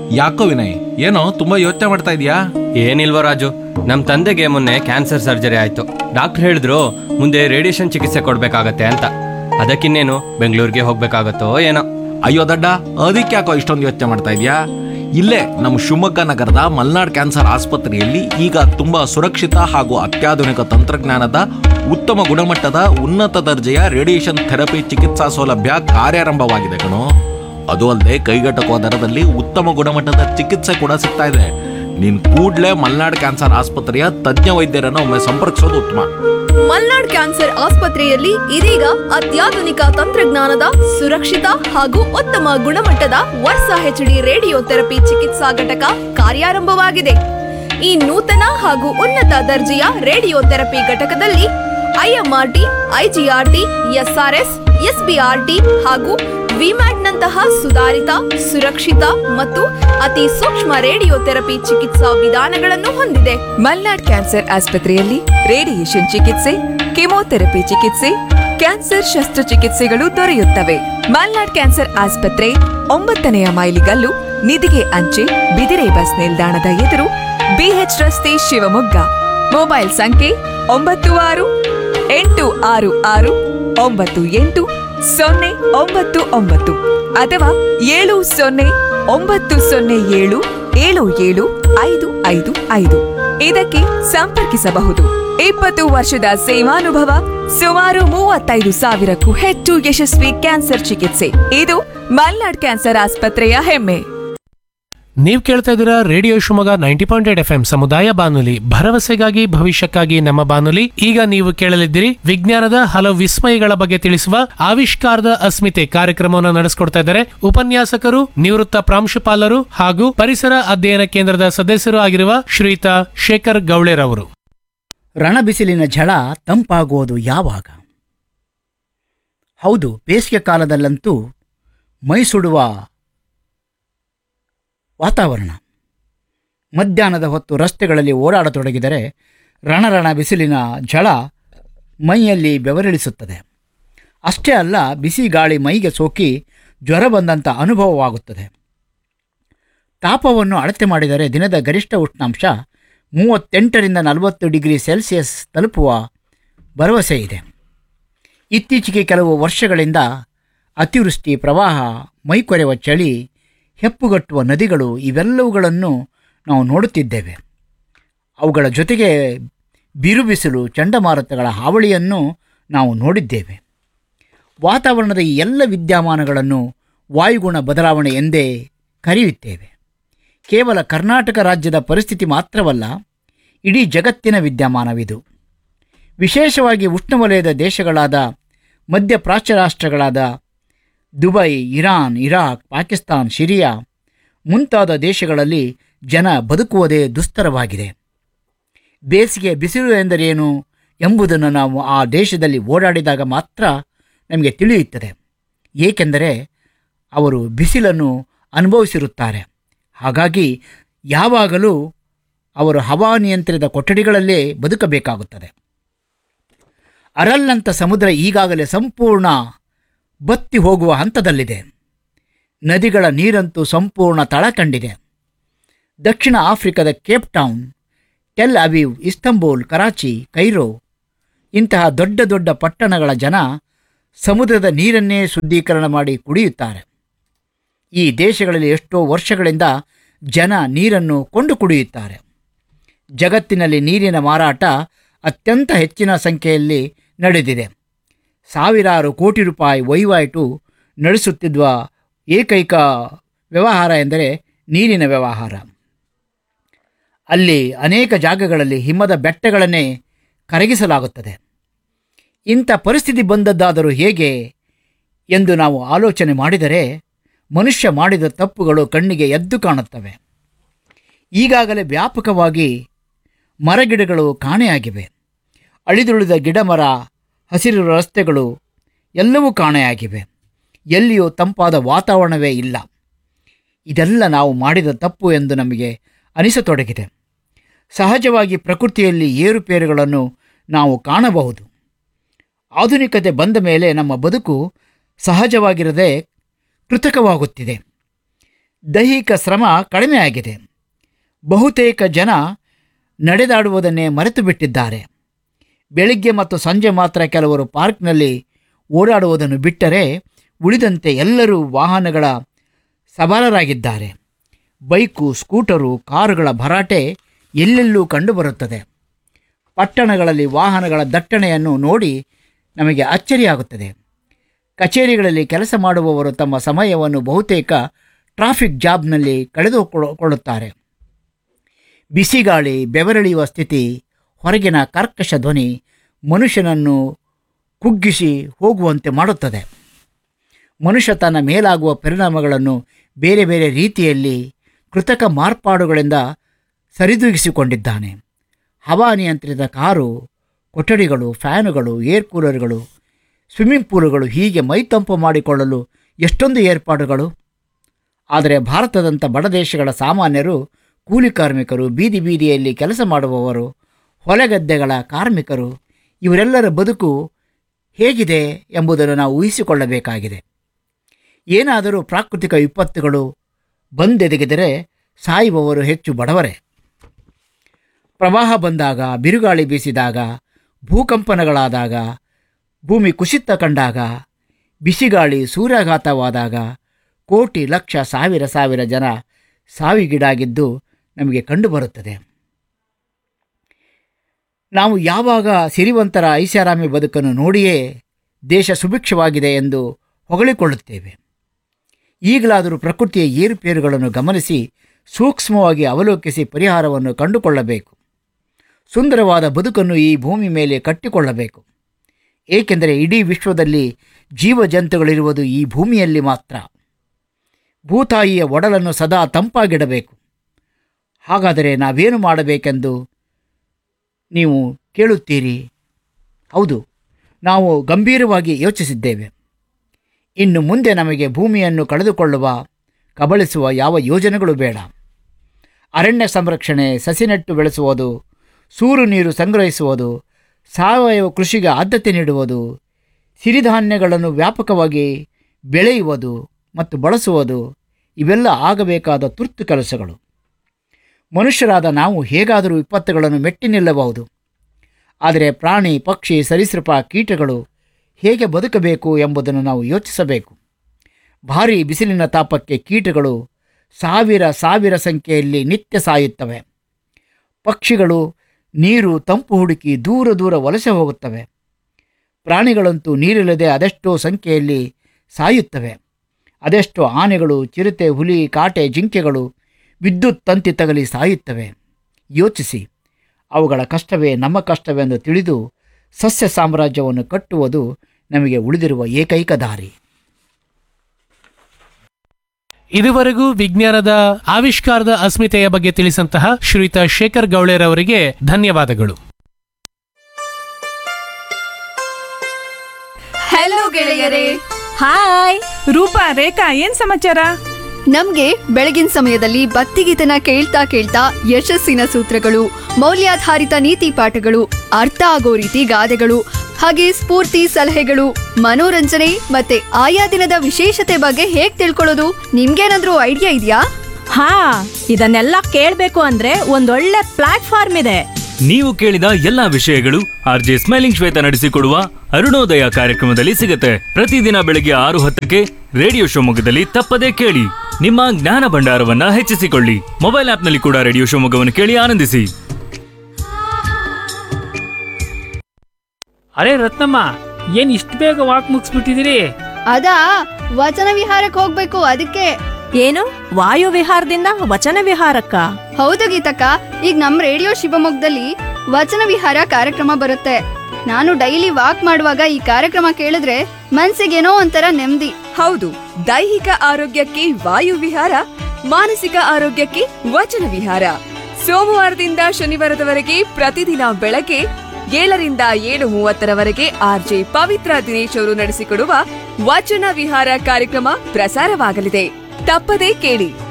ಯಾಕೋ ವಿನಯ್ ಏನೋ ತುಂಬಾ ಯೋಚನೆ ಮಾಡ್ತಾ ಇದೀಯಾ ಏನಿಲ್ವ ರಾಜು ನಮ್ಮ ತಂದೆಗೆ ಮೊನ್ನೆ ಕ್ಯಾನ್ಸರ್ ಸರ್ಜರಿ ಆಯ್ತು ಡಾಕ್ಟರ್ ಹೇಳಿದ್ರು ಮುಂದೆ ರೇಡಿಯೇಷನ್ ಚಿಕಿತ್ಸೆ ಕೊಡ್ಬೇಕಾಗತ್ತೆ ಅಂತ ಅದಕ್ಕಿನ್ನೇನು ಬೆಂಗಳೂರಿಗೆ ಹೋಗ್ಬೇಕಾಗತ್ತೋ ಏನೋ ಅಯ್ಯೋ ದಡ್ಡ ಅದಕ್ಕೆ ಯಾಕೋ ಇಷ್ಟೊಂದು ಯೋಚನೆ ಮಾಡ್ತಾ ಇದೀಯಾ ಇಲ್ಲೇ ನಮ್ಮ ಶಿವಮೊಗ್ಗ ನಗರದ ಮಲ್ನಾಡ್ ಕ್ಯಾನ್ಸರ್ ಆಸ್ಪತ್ರೆಯಲ್ಲಿ ಈಗ ತುಂಬಾ ಸುರಕ್ಷಿತ ಹಾಗೂ ಅತ್ಯಾಧುನಿಕ ತಂತ್ರಜ್ಞಾನದ ಉತ್ತಮ ಗುಣಮಟ್ಟದ ಉನ್ನತ ದರ್ಜೆಯ ರೇಡಿಯೇಷನ್ ಥೆರಪಿ ಚಿಕಿತ್ಸಾ ಸೌಲಭ್ಯ ಕಾರ್ಯಾರಂಭವಾಗಿದೆ ಕಣೋ ಅದು ಅಲ್ಲದೆ ಕೈಗೆಟಕುವ ದರದಲ್ಲಿ ಉತ್ತಮ ಗುಣಮಟ್ಟದ ಚಿಕಿತ್ಸೆ ಕೂಡ ಸಿಗ್ತಾ ಇದೆ ನೀನ್ ಕೂಡ್ಲೇ ಮಲ್ನಾಡ್ ಕ್ಯಾನ್ಸರ್ ಆಸ್ಪತ್ರೆಯ ತಜ್ಞ ವೈದ್ಯರನ್ನು ಒಮ್ಮೆ ಸಂಪರ್ಕಿಸೋದು ಉತ್ತಮ ಮಲ್ನಾಡ್ ಕ್ಯಾನ್ಸರ್ ಆಸ್ಪತ್ರೆಯಲ್ಲಿ ಇದೀಗ ಅತ್ಯಾಧುನಿಕ ತಂತ್ರಜ್ಞಾನದ ಸುರಕ್ಷಿತ ಹಾಗೂ ಉತ್ತಮ ಗುಣಮಟ್ಟದ ವರ್ಷ ಹೆಚ್ಡಿ ರೇಡಿಯೋ ಥೆರಪಿ ಚಿಕಿತ್ಸಾ ಘಟಕ ಕಾರ್ಯಾರಂಭವಾಗಿದೆ ಈ ನೂತನ ಹಾಗೂ ಉನ್ನತ ದರ್ಜೆಯ ರೇಡಿಯೋ ಥೆರಪಿ ಘಟಕದಲ್ಲಿ ಐಎಂಆರ್ಟಿ ಐಜಿಆರ್ಟಿ ಎಸ್ಆರ್ಎಸ್ ಎಸ್ಬಿಆರ್ಟಿ ಹಾಗೂ ವಿಮ್ಯಾಟ್ನಂತಹ ಸುಧಾರಿತ ಸುರಕ್ಷಿತ ಮತ್ತು ಅತಿ ಸೂಕ್ಷ್ಮ ರೇಡಿಯೋ ಥೆರಪಿ ಚಿಕಿತ್ಸಾ ವಿಧಾನಗಳನ್ನು ಹೊಂದಿದೆ ಮಲ್ನಾಡ್ ಕ್ಯಾನ್ಸರ್ ಆಸ್ಪತ್ರೆಯಲ್ಲಿ ರೇಡಿಯೇಷನ್ ಚಿಕಿತ್ಸೆ ಕೆಮೊಥೆರಪಿ ಚಿಕಿತ್ಸೆ ಕ್ಯಾನ್ಸರ್ ಶಸ್ತ್ರಚಿಕಿತ್ಸೆಗಳು ದೊರೆಯುತ್ತವೆ ಮಲ್ನಾಡ್ ಕ್ಯಾನ್ಸರ್ ಆಸ್ಪತ್ರೆ ಒಂಬತ್ತನೆಯ ಮೈಲಿಗಲ್ಲು ನಿಧಿಗೆ ಅಂಚೆ ಬಿದಿರೆ ಬಸ್ ನಿಲ್ದಾಣದ ಎದುರು ಬಿಎಚ್ ರಸ್ತೆ ಶಿವಮೊಗ್ಗ ಮೊಬೈಲ್ ಸಂಖ್ಯೆ ಒಂಬತ್ತು ಆರು ಎಂಟು ಆರು ಆರು ಒಂಬತ್ತು ಎಂಟು ಸೊನ್ನೆ ಒಂಬತ್ತು ಒಂಬತ್ತು ಅಥವಾ ಏಳು ಸೊನ್ನೆ ಒಂಬತ್ತು ಸೊನ್ನೆ ಏಳು ಏಳು ಏಳು ಐದು ಐದು ಐದು ಇದಕ್ಕೆ ಸಂಪರ್ಕಿಸಬಹುದು ಇಪ್ಪತ್ತು ವರ್ಷದ ಸೇವಾನುಭವ ಸುಮಾರು ಮೂವತ್ತೈದು ಸಾವಿರಕ್ಕೂ ಹೆಚ್ಚು ಯಶಸ್ವಿ ಕ್ಯಾನ್ಸರ್ ಚಿಕಿತ್ಸೆ ಇದು ಮಲ್ನಾಡ್ ಕ್ಯಾನ್ಸರ್ ಆಸ್ಪತ್ರೆಯ ಹೆಮ್ಮೆ ನೀವು ಕೇಳ್ತಾ ಇದ್ದೀರಾ radio Shivamogga ninety point eight F M ಸಮುದಾಯ ಬಾನುಲಿ ಭರವಸೆಗಾಗಿ ಭವಿಷ್ಯಕ್ಕಾಗಿ ನಮ್ಮ ಬಾನುಲಿ ಈಗ ನೀವು ಕೇಳಲಿದ್ದೀರಿ ವಿಜ್ಞಾನದ ಹಲವು ವಿಸ್ಮಯಗಳ ಬಗ್ಗೆ ತಿಳಿಸುವ ಆವಿಷ್ಕಾರದ ಅಸ್ಮಿತೆ ಕಾರ್ಯಕ್ರಮವನ್ನು ನಡೆಸಿಕೊಡ್ತಾ ಇದ್ದಾರೆ ಉಪನ್ಯಾಸಕರು ನಿವೃತ್ತ ಪ್ರಾಂಶುಪಾಲರು ಹಾಗೂ ಪರಿಸರ ಅಧ್ಯಯನ ಕೇಂದ್ರದ ಸದಸ್ಯರು ಆಗಿರುವ ಶ್ರೀಯುತ ಶೇಖರ್ ಗೌಳೆರವರು ರಣಬಿಸಿಲಿನ ಝಳ ತಂಪಾಗುವುದು ಯಾವಾಗ ಹೌದು ಬೇಸಿಗೆ ಕಾಲದಲ್ಲಂತೂ ಮೈ ಸುಡುವ ವಾತಾವರಣ ಮಧ್ಯಾಹ್ನದ ಹೊತ್ತು ರಸ್ತೆಗಳಲ್ಲಿ ಓಡಾಡತೊಡಗಿದರೆ ರಣರಣ ಬಿಸಿಲಿನ ಝಳ ಮೈಯಲ್ಲಿ ಬೆವರಿಳಿಸುತ್ತದೆ ಅಷ್ಟೇ ಅಲ್ಲ ಬಿಸಿ ಗಾಳಿ ಮೈಗೆ ಸೋಕಿ ಜ್ವರ ಬಂದಂಥ ಅನುಭವವಾಗುತ್ತದೆ ತಾಪವನ್ನು ಅಳತೆ ಮಾಡಿದರೆ ದಿನದ ಗರಿಷ್ಠ ಉಷ್ಣಾಂಶ ಮೂವತ್ತೆಂಟರಿಂದ ನಲವತ್ತು ಡಿಗ್ರಿ ಸೆಲ್ಸಿಯಸ್ ತಲುಪುವ ಭರವಸೆ ಇದೆ ಇತ್ತೀಚೆಗೆ ಕೆಲವು ವರ್ಷಗಳಿಂದ ಅತಿವೃಷ್ಟಿ ಪ್ರವಾಹ ಮೈಕೊರೆವ ಚಳಿ ಹೆಪ್ಪುಗಟ್ಟುವ ನದಿಗಳು ಇವೆಲ್ಲವುಗಳನ್ನು ನಾವು ನೋಡುತ್ತಿದ್ದೇವೆ ಅವುಗಳ ಜೊತೆಗೆ ಬಿರುಬಿಸಿಲು ಚಂಡಮಾರುತಗಳ ಹಾವಳಿಯನ್ನು ನಾವು ನೋಡಿದ್ದೇವೆ ವಾತಾವರಣದ ಈ ಎಲ್ಲ ವಿದ್ಯಮಾನಗಳನ್ನು ವಾಯುಗುಣ ಬದಲಾವಣೆ ಎಂದೇ ಕರೆಯುತ್ತೇವೆ ಕೇವಲ ಕರ್ನಾಟಕ ರಾಜ್ಯದ ಪರಿಸ್ಥಿತಿ ಮಾತ್ರವಲ್ಲ ಇಡೀ ಜಗತ್ತಿನ ವಿದ್ಯಮಾನವಿದು ವಿಶೇಷವಾಗಿ ಉಷ್ಣವಲಯದ ದೇಶಗಳಾದ ಮಧ್ಯಪ್ರಾಚ್ಯ ರಾಷ್ಟ್ರಗಳಾದ Dubai Iran Iraq Pakistan Syria ಮುಂತಾದ ದೇಶಗಳಲ್ಲಿ ಜನ ಬದುಕುವುದೇ ದುಸ್ತರವಾಗಿದೆ ಬೇಸಿಗೆ ಬಿಸಿಲು ಎಂದರೇನು ಎಂಬುದನ್ನು ನಾವು ಆ ದೇಶದಲ್ಲಿ ಓಡಾಡಿದಾಗ ಮಾತ್ರ ನಮಗೆ ತಿಳಿಯುತ್ತದೆ ಏಕೆಂದರೆ ಅವರು ಬಿಸಿಲನ್ನು ಅನುಭವಿಸಿರುತ್ತಾರೆ ಹಾಗಾಗಿ ಯಾವಾಗಲೂ ಅವರು ಹವಾನಿಯಂತ್ರಿತ ಕೊಠಡಿಗಳಲ್ಲೇ ಬದುಕಬೇಕಾಗುತ್ತದೆ ಅರಲ್ಲಂತ ಸಮುದ್ರ ಈಗಾಗಲೇ ಸಂಪೂರ್ಣ ಬತ್ತಿ ಹೋಗುವ ಹಂತದಲ್ಲಿದೆ ನದಿಗಳ ನೀರಂತೂ ಸಂಪೂರ್ಣ ತಳ ಕಂಡಿದೆ ದಕ್ಷಿಣ ಆಫ್ರಿಕಾದ Cape Town Tel Aviv Istanbul Karachi Cairo ಇಂತಹ ದೊಡ್ಡ ದೊಡ್ಡ ಪಟ್ಟಣಗಳ ಜನ ಸಮುದ್ರದ ನೀರನ್ನೇ ಶುದ್ಧೀಕರಣ ಮಾಡಿ ಕುಡಿಯುತ್ತಾರೆ ಈ ದೇಶಗಳಲ್ಲಿ ಎಷ್ಟೋ ವರ್ಷಗಳಿಂದ ಜನ ನೀರನ್ನು ಕೊಂಡು ಕುಡಿಯುತ್ತಾರೆ ಜಗತ್ತಿನಲ್ಲಿ ನೀರಿನ ಮಾರಾಟ ಅತ್ಯಂತ ಹೆಚ್ಚಿನ ಸಂಖ್ಯೆಯಲ್ಲಿ ನಡೆದಿದೆ ಸಾವಿರಾರು ಕೋಟಿ ರೂಪಾಯಿ ವಹಿವಾಟು ನಡೆಸುತ್ತಿದ್ದ ಏಕೈಕ ವ್ಯವಹಾರ ಎಂದರೆ ನೀರಿನ ವ್ಯವಹಾರ ಅಲ್ಲಿ ಅನೇಕ ಜಾಗಗಳಲ್ಲಿ ಹಿಮದ ಬೆಟ್ಟಗಳನ್ನೇ ಕರಗಿಸಲಾಗುತ್ತದೆ ಇಂಥ ಪರಿಸ್ಥಿತಿ ಬಂದದ್ದಾದರೂ ಹೇಗೆ ಎಂದು ನಾವು ಆಲೋಚನೆ ಮಾಡಿದರೆ ಮನುಷ್ಯ ಮಾಡಿದ ತಪ್ಪುಗಳು ಕಣ್ಣಿಗೆ ಎದ್ದು ಕಾಣುತ್ತವೆ ಈಗಾಗಲೇ ವ್ಯಾಪಕವಾಗಿ ಮರಗಿಡಗಳು ಕಾಣೆಯಾಗಿವೆ ಅಳಿದುಳಿದ ಗಿಡಮರ ಹಸಿರು ರಸ್ತೆಗಳು ಎಲ್ಲವೂ ಕಾಣೆಯಾಗಿವೆ ಎಲ್ಲಿಯೂ ತಂಪಾದ ವಾತಾವರಣವೇ ಇಲ್ಲ ಇದೆಲ್ಲ ನಾವು ಮಾಡಿದ ತಪ್ಪು ಎಂದು ನಮಗೆ ಅನಿಸತೊಡಗಿದೆ ಸಹಜವಾಗಿ ಪ್ರಕೃತಿಯಲ್ಲಿ ಏರುಪೇರುಗಳನ್ನು ನಾವು ಕಾಣಬಹುದು ಆಧುನಿಕತೆ ಬಂದ ಮೇಲೆ ನಮ್ಮ ಬದುಕು ಸಹಜವಾಗಿರದೆ ಕೃತಕವಾಗುತ್ತಿದೆ ದೈಹಿಕ ಶ್ರಮ ಕಡಿಮೆಯಾಗಿದೆ ಬಹುತೇಕ ಜನ ನಡೆದಾಡುವುದನ್ನೇ ಮರೆತು ಬಿಟ್ಟಿದ್ದಾರೆ ಬೆಳಿಗ್ಗೆ ಮತ್ತು ಸಂಜೆ ಮಾತ್ರ ಕೆಲವರು ಪಾರ್ಕ್ನಲ್ಲಿ ಓಡಾಡುವುದನ್ನು ಬಿಟ್ಟರೆ ಉಳಿದಂತೆ ಎಲ್ಲರೂ ವಾಹನಗಳ ಸವಾಲರಾಗಿದ್ದಾರೆ ಬೈಕು ಸ್ಕೂಟರು ಕಾರುಗಳ ಭರಾಟೆ ಎಲ್ಲೆಲ್ಲೂ ಕಂಡುಬರುತ್ತದೆ ಪಟ್ಟಣಗಳಲ್ಲಿ ವಾಹನಗಳ ದಟ್ಟಣೆಯನ್ನು ನೋಡಿ ನಮಗೆ ಅಚ್ಚರಿಯಾಗುತ್ತದೆ ಕಚೇರಿಗಳಲ್ಲಿ ಕೆಲಸ ಮಾಡುವವರು ತಮ್ಮ ಸಮಯವನ್ನು ಬಹುತೇಕ ಟ್ರಾಫಿಕ್ ಜಾಬ್ನಲ್ಲಿ ಕಳೆದುಕೊಳ್ಳುತ್ತಾರೆ ಬಿಸಿಗಾಳಿ ಬೆವರಿಳಿಯುವ ಸ್ಥಿತಿ ಹೊರಗಿನ ಕರ್ಕಶ ಧ್ವನಿ ಮನುಷ್ಯನನ್ನು ಕುಗ್ಗಿಸಿ ಹೋಗುವಂತೆ ಮಾಡುತ್ತದೆ ಮನುಷ್ಯ ತನ್ನ ಮೇಲಾಗುವ ಪರಿಣಾಮಗಳನ್ನು ಬೇರೆ ಬೇರೆ ರೀತಿಯಲ್ಲಿ ಕೃತಕ ಮಾರ್ಪಾಡುಗಳಿಂದ ಸರಿದೂಗಿಸಿಕೊಂಡಿದ್ದಾನೆ ಹವಾನಿಯಂತ್ರಿತ ಕಾರು ಕೊಠಡಿಗಳು ಫ್ಯಾನುಗಳು ಏರ್ ಕೂಲರ್ಗಳು ಸ್ವಿಮ್ಮಿಂಗ್ ಪೂಲುಗಳು ಹೀಗೆ ಮೈತಂಪು ಮಾಡಿಕೊಳ್ಳಲು ಎಷ್ಟೊಂದು ಏರ್ಪಾಡುಗಳು ಆದರೆ ಭಾರತದಂಥ ಬಡ ದೇಶಗಳ ಸಾಮಾನ್ಯರು ಕೂಲಿ ಕಾರ್ಮಿಕರು ಬೀದಿ ಬೀದಿಯಲ್ಲಿ ಕೆಲಸ ಮಾಡುವವರು ಹೊಲಗದ್ದೆಗಳ ಕಾರ್ಮಿಕರು ಇವರೆಲ್ಲರ ಬದುಕು ಹೇಗಿದೆ ಎಂಬುದನ್ನು ನಾವು ಊಹಿಸಿಕೊಳ್ಳಬೇಕಾಗಿದೆ ಏನಾದರೂ ಪ್ರಾಕೃತಿಕ ವಿಪತ್ತುಗಳು ಬಂದೆದಗಿದರೆ ಸಾಯುವವರು ಹೆಚ್ಚು ಬಡವರೇ ಪ್ರವಾಹ ಬಂದಾಗ ಬಿರುಗಾಳಿ ಬೀಸಿದಾಗ ಭೂಕಂಪನಗಳಾದಾಗ ಭೂಮಿ ಕುಸಿತ ಕಂಡಾಗ ಬಿಸಿಗಾಳಿ ಸೂರ್ಯಾಘಾತವಾದಾಗ ಕೋಟಿ ಲಕ್ಷ ಸಾವಿರ ಸಾವಿರ ಜನ ಸಾವಿಗೀಡಾಗಿದ್ದು ನಮಗೆ ಕಂಡುಬರುತ್ತದೆ ನಾವು ಯಾವಾಗ ಸಿರಿವಂತರ ಐಷಾರಾಮಿ ಬದುಕನ್ನು ನೋಡಿಯೇ ದೇಶ ಸುಭಿಕ್ಷವಾಗಿದೆ ಎಂದು ಹೊಗಳಿಕೊಳ್ಳುತ್ತೇವೆ ಈಗಲಾದರೂ ಪ್ರಕೃತಿಯ ಏರುಪೇರುಗಳನ್ನು ಗಮನಿಸಿ ಸೂಕ್ಷ್ಮವಾಗಿ ಅವಲೋಕಿಸಿ ಪರಿಹಾರವನ್ನು ಕಂಡುಕೊಳ್ಳಬೇಕು ಸುಂದರವಾದ ಬದುಕನ್ನು ಈ ಭೂಮಿ ಮೇಲೆ ಕಟ್ಟಿಕೊಳ್ಳಬೇಕು ಏಕೆಂದರೆ ಇಡೀ ವಿಶ್ವದಲ್ಲಿ ಜೀವಜಂತುಗಳಿರುವುದು ಈ ಭೂಮಿಯಲ್ಲಿ ಮಾತ್ರ ಭೂತಾಯಿಯ ಒಡಲನ್ನು ಸದಾ ತಂಪಾಗಿಡಬೇಕು ಹಾಗಾದರೆ ನಾವೇನು ಮಾಡಬೇಕೆಂದು ನೀವು ಕೇಳುತ್ತೀರಿ ಹೌದು ನಾವು ಗಂಭೀರವಾಗಿ ಯೋಚಿಸಿದ್ದೇವೆ ಇನ್ನು ಮುಂದೆ ನಮಗೆ ಭೂಮಿಯನ್ನು ಕಳೆದುಕೊಳ್ಳುವ ಕಬಳಿಸುವ ಯಾವ ಯೋಜನೆಗಳು ಬೇಡ ಅರಣ್ಯ ಸಂರಕ್ಷಣೆ ಸಸಿ ನೆಟ್ಟು ಬೆಳೆಸುವುದು ಸೂರು ನೀರು ಸಂಗ್ರಹಿಸುವುದು ಸಾವಯವ ಕೃಷಿಗೆ ಆದ್ಯತೆ ನೀಡುವುದು ಸಿರಿಧಾನ್ಯಗಳನ್ನು ವ್ಯಾಪಕವಾಗಿ ಬೆಳೆಯುವುದು ಮತ್ತು ಬಳಸುವುದು ಇವೆಲ್ಲ ಆಗಬೇಕಾದ ತುರ್ತು ಕೆಲಸಗಳು ಮನುಷ್ಯರಾದ ನಾವು ಹೇಗಾದರೂ ವಿಪತ್ತುಗಳನ್ನು ಮೆಟ್ಟಿ ನಿಲ್ಲಬಹುದು ಆದರೆ ಪ್ರಾಣಿ ಪಕ್ಷಿ ಸರೀಸೃಪ ಕೀಟಗಳು ಹೇಗೆ ಬದುಕಬೇಕು ಎಂಬುದನ್ನು ನಾವು ಯೋಚಿಸಬೇಕು ಭಾರೀ ಬಿಸಿಲಿನ ತಾಪಕ್ಕೆ ಕೀಟಗಳು ಸಾವಿರ ಸಾವಿರ ಸಂಖ್ಯೆಯಲ್ಲಿ ನಿತ್ಯ ಸಾಯುತ್ತವೆ ಪಕ್ಷಿಗಳು ನೀರು ತಂಪು ಹುಡುಕಿ ದೂರ ದೂರ ವಲಸೆ ಹೋಗುತ್ತವೆ ಪ್ರಾಣಿಗಳಂತೂ ನೀರಿಲ್ಲದೆ ಅದೆಷ್ಟೋ ಸಂಖ್ಯೆಯಲ್ಲಿ ಸಾಯುತ್ತವೆ ಅದೆಷ್ಟೋ ಆನೆಗಳು ಚಿರತೆ ಹುಲಿ ಕಾಟೆ ಜಿಂಕೆಗಳು ವಿದ್ಯುತ್ ತಂತಿ ತಗಲಿ ಸಾಯುತ್ತವೆ ಯೋಚಿಸಿ ಅವುಗಳ ಕಷ್ಟವೇ ನಮ್ಮ ಕಷ್ಟವೆಂದು ತಿಳಿದು ಸಸ್ಯ ಸಾಮ್ರಾಜ್ಯವನ್ನು ಕಟ್ಟುವುದು ನಮಗೆ ಉಳಿದಿರುವ ಏಕೈಕ ದಾರಿ ಇದುವರೆಗೂ ವಿಜ್ಞಾನದ ಆವಿಷ್ಕಾರದ ಅಸ್ಮಿತೆಯ ಬಗ್ಗೆ ತಿಳಿಸಂತಹ ಶ್ರೀಯುತ ಶೇಖರ್ ಗೌಳೇರ್ ಅವರಿಗೆ ಧನ್ಯವಾದಗಳು ಹಲೋ ಗೆಳೆಯರೇ ಹಾಯ್ ರೂಪಾ ರೇಖಾ ಏನ್ ಸಮಾಚಾರ ನಮ್ಗೆ ಬೆಳಗಿನ ಸಮಯದಲ್ಲಿ ಭಕ್ತಿಗೀತನ ಕೇಳ್ತಾ ಕೇಳ್ತಾ ಯಶಸ್ಸಿನ ಸೂತ್ರಗಳು ಮೌಲ್ಯಾಧಾರಿತ ನೀತಿ ಪಾಠಗಳು ಅರ್ಥ ಆಗೋ ರೀತಿ ಗಾದೆಗಳು ಹಾಗೆ ಸ್ಫೂರ್ತಿ ಸಲಹೆಗಳು ಮನೋರಂಜನೆ ಮತ್ತೆ ಆಯಾ ದಿನದ ವಿಶೇಷತೆ ಬಗ್ಗೆ ಹೇಗ್ ತಿಳ್ಕೊಳ್ಳೋದು ನಿಮ್ಗೇನಾದ್ರೂ ಐಡಿಯಾ ಇದೆಯಾ ಹಾ ಇದನ್ನೆಲ್ಲ ಕೇಳ್ಬೇಕು ಅಂದ್ರೆ ಒಂದೊಳ್ಳೆ ಪ್ಲಾಟ್ಫಾರ್ಮ್ ಇದೆ ನೀವು ಕೇಳಿದ ಎಲ್ಲಾ ವಿಷಯಗಳು ಆರ್ ಜೆ ಸ್ಮೈಲಿಂಗ್ ಶ್ವೇತ ನಡೆಸಿಕೊಡುವ ಅರುಣೋದಯ ಕಾರ್ಯಕ್ರಮದಲ್ಲಿ ಸಿಗುತ್ತೆ ಪ್ರತಿದಿನ ಬೆಳಗ್ಗೆ ಆರು ಹತ್ತಕ್ಕೆ ರೇಡಿಯೋ ಶಿವಮೊಗ್ಗದಲ್ಲಿ ತಪ್ಪದೇ ಕೇಳಿ ನಿಮ್ಮ ಜ್ಞಾನ ಭಂಡಾರವನ್ನ ಹೆಚ್ಚಿಸಿಕೊಳ್ಳಿ ಮೊಬೈಲ್ ಆಪ್ನಲ್ಲಿ ಕೂಡ ರೇಡಿಯೋ ಶಿವಮೊಗ್ಗವನ್ನು ಕೇಳಿ ಆನಂದಿಸಿ ಅರೆ ರತ್ನಮ್ಮ ಏನ್ ಇಷ್ಟು ಬೇಗ ವಾಕ್ ಮುಗಿಸ್ಬಿಟ್ಟಿದ್ದೀರಿ ಅದಾ ವಚನ ವಿಹಾರಕ್ಕೆ ಹೋಗ್ಬೇಕು ಅದಕ್ಕೆ ಏನು ವಾಯು ವಿಹಾರದಿಂದ ವಚನ ವಿಹಾರಕ್ಕ ಹೌದು ಗೀತಕ್ಕ ಈಗ ನಮ್ ರೇಡಿಯೋ ಶಿವಮೊಗ್ಗದಲ್ಲಿ ವಚನ ವಿಹಾರ ಕಾರ್ಯಕ್ರಮ ಬರುತ್ತೆ ನಾನು ಡೈಲಿ ವಾಕ್ ಮಾಡುವಾಗ ಈ ಕಾರ್ಯಕ್ರಮ ಕೇಳಿದ್ರೆ ಮನ್ಸಿಗೇನೋ ಒಂಥರ ನೆಮ್ಮದಿ ಹೌದು ದೈಹಿಕ ಆರೋಗ್ಯಕ್ಕೆ ವಾಯು ವಿಹಾರ ಮಾನಸಿಕ ಆರೋಗ್ಯಕ್ಕೆ ವಚನ ವಿಹಾರ ಸೋಮವಾರದಿಂದ ಶನಿವಾರದವರೆಗೆ ಪ್ರತಿದಿನ ಬೆಳಗ್ಗೆ ಏಳರಿಂದ ಏಳು ಮೂವತ್ತರವರೆಗೆ ಆರ್ಜೆ ಪವಿತ್ರ ದಿನೇಶ್ ಅವರು ನಡೆಸಿಕೊಡುವ ವಚನ ವಿಹಾರ ಕಾರ್ಯಕ್ರಮ ಪ್ರಸಾರವಾಗಲಿದೆ ತಪ್ಪದೇ ಕೇಳಿ